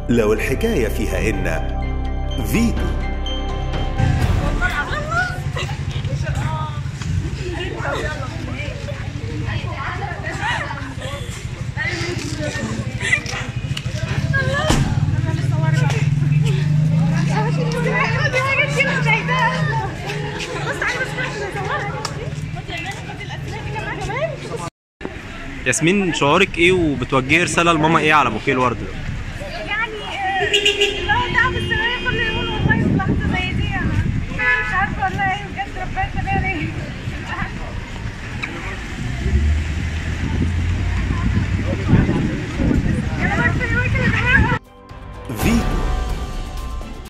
لو الحكاية فيها إن فيتو ياسمين شعورك ايه وبتوجهي رساله لماما ايه على بوكيه الورد ده